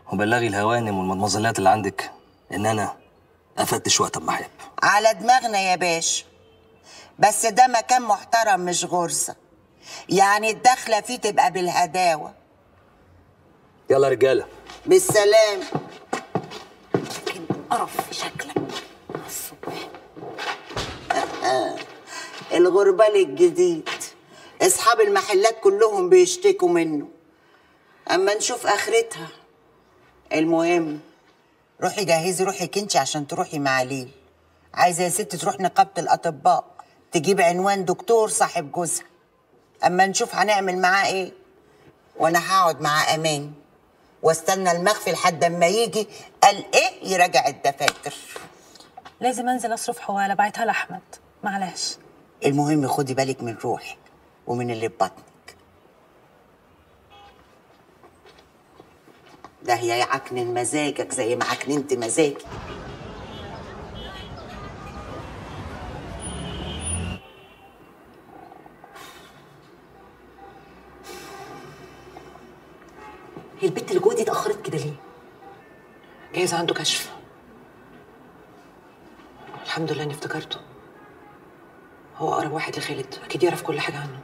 وبلغي الهوانم والمدمزلات اللي عندك ان انا افتش وقت ما احب على دماغنا يا باشا بس ده مكان محترم مش غرزة يعني الدخلة فيه تبقى بالهداوة يلا يا رجاله بالسلام قرف في شكلك الصبح الغربال الجديد اصحاب المحلات كلهم بيشتكوا منه اما نشوف اخرتها المهم روحي جهزي روحك انت عشان تروحي مع ليل عايزه يا ست تروح نقابه الاطباء تجيب عنوان دكتور صاحب جوزها اما نشوف هنعمل معاه ايه وانا هقعد مع امان واستنى المخفي لحد اما يجي قال ايه يراجع الدفاتر لازم انزل اصرف حواله بعتها لاحمد معلش المهم خدي بالك من روحك ومن اللي في بطنك ده هي يعكنن مزاجك زي ما عكننت مزاجي هي البت اللي جوه دي اتاخرت كده ليه جايز عنده كشف الحمد لله اني افتكرته هو اقرب واحد لخالد اكيد يعرف كل حاجه عنه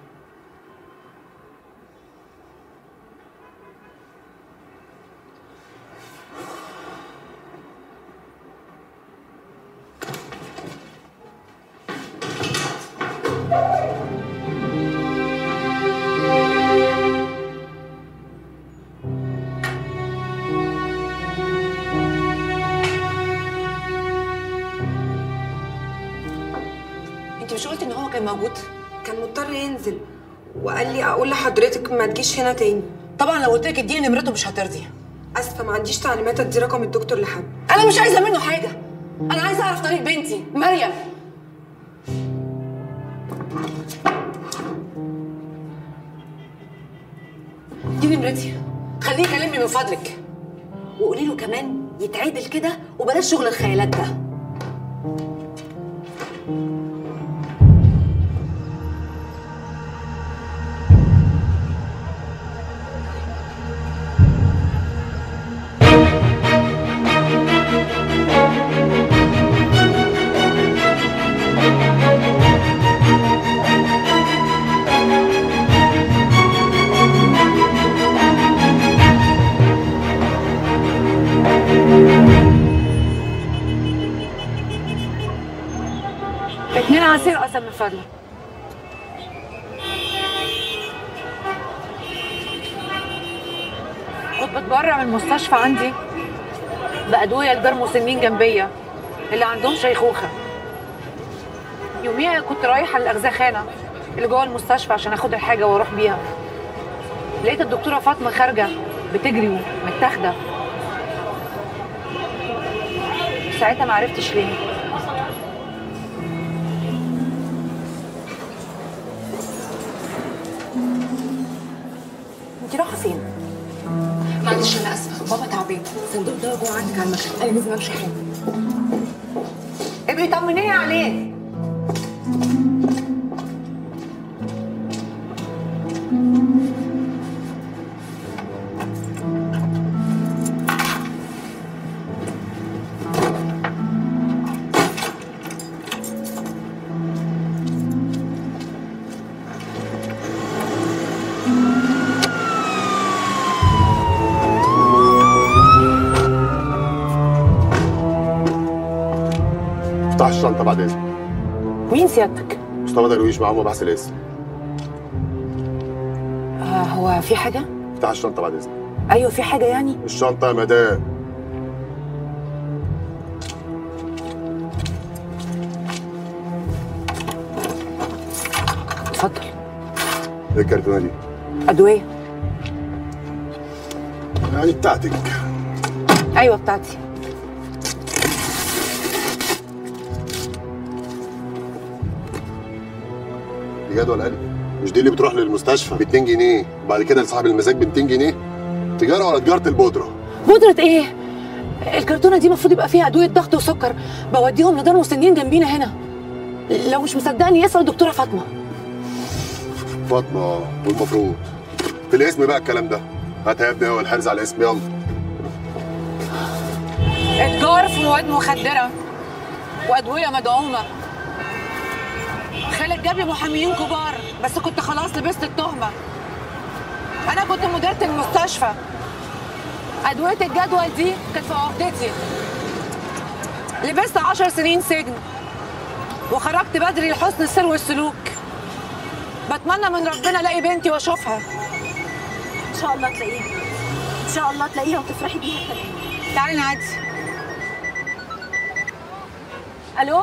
انت مش قلت ان هو كان موجود كان مضطر ينزل وقال لي اقول لحضرتك ما تجيش هنا تاني طبعا لو قلت لك اديني نمرته مش هترضي اسفه ما عنديش تعليمات ادي رقم الدكتور لحد انا مش عايزه منه حاجه انا عايزه اعرف طريق بنتي مريم دي نمرتي خليه يكلمني من فضلك وقولي له كمان يتعدل كده وبلاش شغل الخيالات ده اتنين عصير قسم من فضلك كنت بتبرع من المستشفى عندي بأدوية لدار مسنين جنبية اللي عندهم شيخوخة يوميها كنت رايحة للأغزخانة اللي جوه المستشفى عشان اخد الحاجة واروح بيها لقيت الدكتورة فاطمة خارجة بتجري ومتاخدة ساعتها ما عرفتش ليه انت رايحه فين؟ معلش انا اسفه بابا تعبان الصندوق ده جوه عندك على المكتب انا لازم امشي حالا ابقي طمنيني عليه افتح الشنطه بعد اذنك مين سيادتك؟ مصطفى درويش معاه مباحث الاسم آه هو في حاجة؟ افتح الشنطه بعد اذنك أيوه في حاجة يعني؟ الشنطه يا مدام اتفضل ايه الكرتونه دي؟ أدوية يعني بتاعتك أيوه بتاعتي دي جدول قلب مش دي اللي بتروح للمستشفى ب 2 جنيه وبعد كده لصاحب المزاج ب 200 جنيه تجاره ولا تجاره البودره بودرة إيه؟ الكرتونة دي المفروض يبقى فيها أدوية ضغط وسكر بوديهم لدار مسنين جنبينا هنا لو مش مصدقني يسأل الدكتورة فاطمة فاطمه والمفروض في الاسم بقى الكلام ده هات يا ابني هو الحرز على الاسم يلا اتجار في مواد مخدرة وأدوية مدعومة خالد جاب لي محاميين كبار بس كنت خلاص لبست التهمة أنا كنت مديرة المستشفى أدوية الجدول دي كانت في عقدتي لبست عشر سنين سجن وخرجت بدري لحسن السير والسلوك بتمنى من ربنا الاقي بنتي واشوفها ان شاء الله تلاقيها ان شاء الله تلاقيها وتفرحي بيها كمان تعالي نعدي الو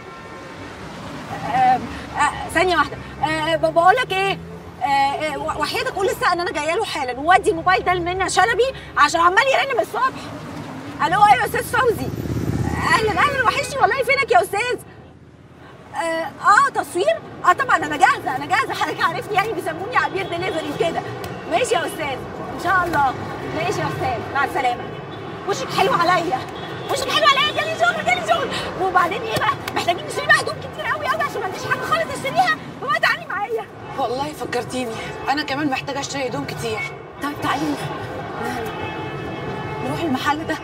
آه آه ثانيه واحده آه بقول لك ايه آه آه وحياتك قول لسه ان انا جايه له حالا وودي الموبايل ده لمنى شلبي عشان عمال يرن من الصبح الو ايوه يا استاذ فوزي اهلا اهلا وحشني والله فينك يا استاذ آه, اه تصوير اه طبعا انا جاهزه انا جاهزه حضرتك عارفني يعني بيسموني عبير دليفري كده ماشي يا استاذ ان شاء الله ماشي يا استاذ مع السلامه وشك حلو عليا وشك حلو عليا جالي شغل جالي شغل وبعدين ايه بقى محتاجين نشتري بقى هدوم كتير قوي قوي عشان ما عنديش حاجه خالص اشتريها فبقى تعالي معايا والله فكرتيني انا كمان محتاجه اشتري هدوم كتير طيب تعالي نروح المحل ده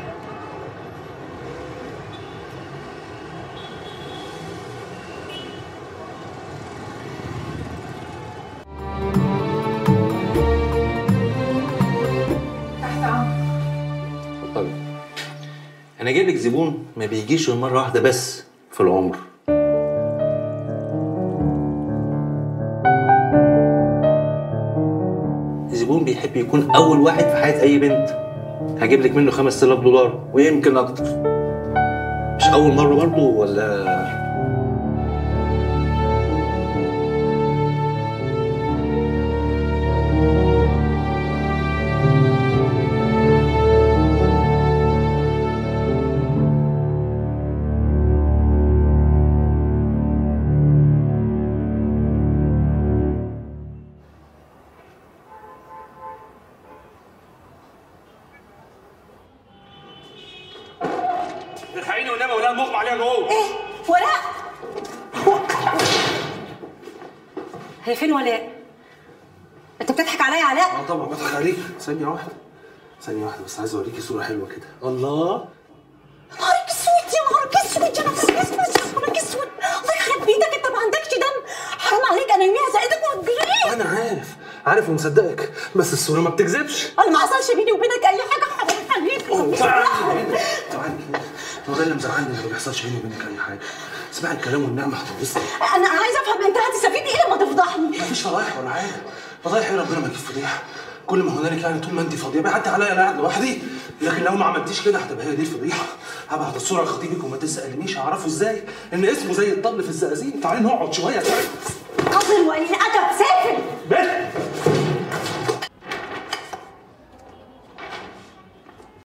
اتفضلي انا جايب لك زبون ما بيجيش غير مره واحده بس في العمر زبون بيحب يكون اول واحد في حياه اي بنت هجيب لك منه 5000 دولار ويمكن اكتر مش اول مره برضه ولا الحقيني والنبي ولا المغمى عليها جوه ولاء هي فين ولاء؟ انت بتضحك عليا يا علاء؟ اه طبعا بضحك عليك ثانية واحدة ثانية واحدة بس عايز اوريكي صورة حلوة كده الله نهارك اسود يا نهارك اسود يا نهارك اسود يا نهارك اسود الله يخرب بيتك انت ما عندكش دم حرام عليك انا يوميها زقتك وهتجري انا عارف عارف ومصدقك بس الصورة ما بتكذبش انا ما حصلش بيني وبينك اي حاجه حرام عليك تعالي هنا تعالي كده هو ده اللي مزعلني إن ما بيحصلش بيني وبينك اي حاجة اسمعي الكلام والنعمة هتنبسطي انا عايزه افهم انت هتستفيد ايه لما تفضحني مفيش فضايح ولا حاجة فضايح ايه ربنا ما يجيب فضيحة كل ما هنالك يعني طول ما انت فاضية بيعدي عليا انا قاعد لوحدي لكن لو ما عملتيش كده هتبقى هي دي الفضيحة هبعت الصورة لخطيبك وما تسألنيش هعرفه ازاي ان اسمه زي الطبل في الزقازيق تعالي نقعد شوية تعالي قذر وقليل ادب سافل بنت